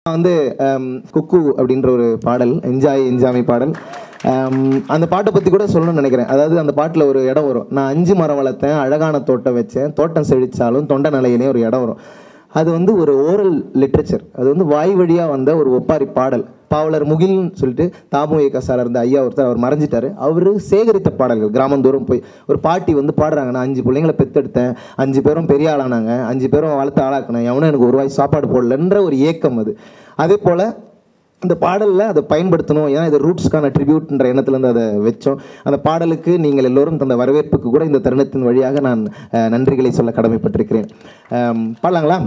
வந்து ஆம், குக்கு அப்படின்ற ஒரு பாடல் என்ஜாய் என்ஜாமி பாடல் ஆம், அந்த பாட்டை பற்றி கூட சொல்லணும்னு நினைக்கிறேன் அதாவது அந்த பாட்டில் ஒரு இடம் வரும் நான் அஞ்சு மரம் வளர்த்தேன் அழகான தோட்டம் வச்சேன் தோட்டம் செழிச்சாலும் தொண்டை நிலையிலே ஒரு இடம் வரும் அது வந்து ஒரு ஓரல் லிட்ரேச்சர் அது வந்து வாய் வழியாக வந்த ஒரு ஒப்பாரி பாடல் பாவலர் முகில்னு சொல்லிட்டு தாமு இயக்கசால இருந்த ஐயா ஒருத்தர் அவர் மறைஞ்சிட்டாரு அவர் சேகரித்த பாடல்கள் கிராமந்தோறும் போய் ஒரு பாட்டி வந்து பாடுறாங்க நான் அஞ்சு பிள்ளைங்களை பெத்தெடுத்தேன் அஞ்சு பேரும் பெரிய ஆளானாங்க அஞ்சு பேரும் வளர்த்து ஆளாக்குனேன் எவனும் எனக்கு ஒரு வாய் சாப்பாடு போடலன்ற ஒரு ஏக்கம் அது அதே போல் இந்த பாடலில் அதை பயன்படுத்தணும் ஏன்னா இது ரூட்ஸ்க்கான ட்ரிபியூட்ன்ற எண்ணத்துலேருந்து அதை வச்சோம் அந்த பாடலுக்கு நீங்கள் எல்லோரும் தந்த வரவேற்புக்கு கூட இந்த தருணத்தின் வழியாக நான் அஹ், நன்றிகளை சொல்ல கடமைப்பட்டிருக்கிறேன் அம், பாடலாங்களா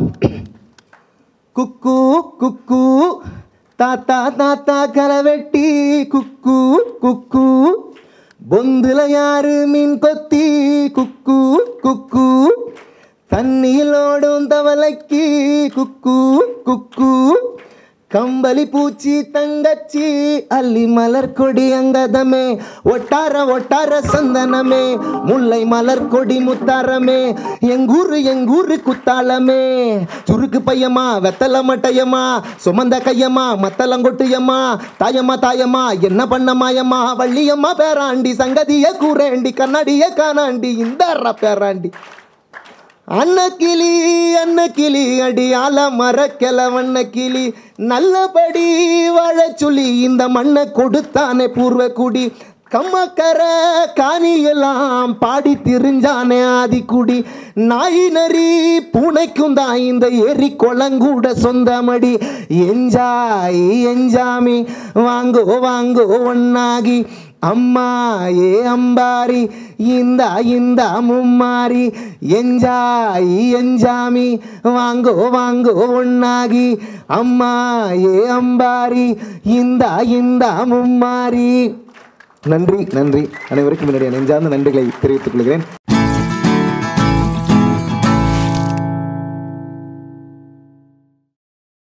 குக்கு குக்கு தாத்தா தாத்தா கலவெட்டி குக்கு குக்கு பொந்துல யாரு மீன் கொத்தி குக்கு குக்கு தண்ணியில் ஓடும் தவளைக்கு குக்கு குக்கு கம்பளி பூச்சி தங்கச்சி அள்ளி மலர் கொடி அங்கதமே ஒட்டார ஒட்டார சந்தனமே முல்லை மலர் கொடி முத்தாரமே எங்கூரு எங்கூரு குத்தாலமே சுருக்கு பையமா வெத்தல மட்டையம்மா சுமந்த கையம்மா மத்தலங்கொட்டியம்மா தாயம்மா தாயம்மா என்ன பண்ண மாயம்மா வள்ளியம்மா பேராண்டி சங்கதிய கூரேண்டி கண்ணாடிய காணாண்டி இந்த பேராண்டி அன்னக்கிளி அன்னக்கிளி அடி ஆல மரக்கெல வண்ணக்கிளி நல்லபடி வாழச் சொல்லி இந்த மண்ணை கொடுத்தானே பூர்வ குடி கம்மக்கர காணியெல்லாம் பாடி திரிஞ்சானே ஆதிக்குடி நாய் நரி பூனைக்கும் தான் இந்த ஏரி குளங்கூட சொந்தமடி எஞ்சாய் எஞ்சாமி வாங்கோ வாங்கோ ஒன்னாகி அம்மா ஏ அம்பாரி இந்த இந்த மும்மாரி எஞ்சாய் எஞ்சாமி வாங்கோ வாங்கோ ஒன்னாகி அம்மா ஏ அம்பாரி இந்த இந்த மும்மாரி நன்றி நன்றி அனைவருக்கும் என்னுடைய நெஞ்சார்ந்த நன்றிகளை தெரிவித்துக் கொள்கிறேன்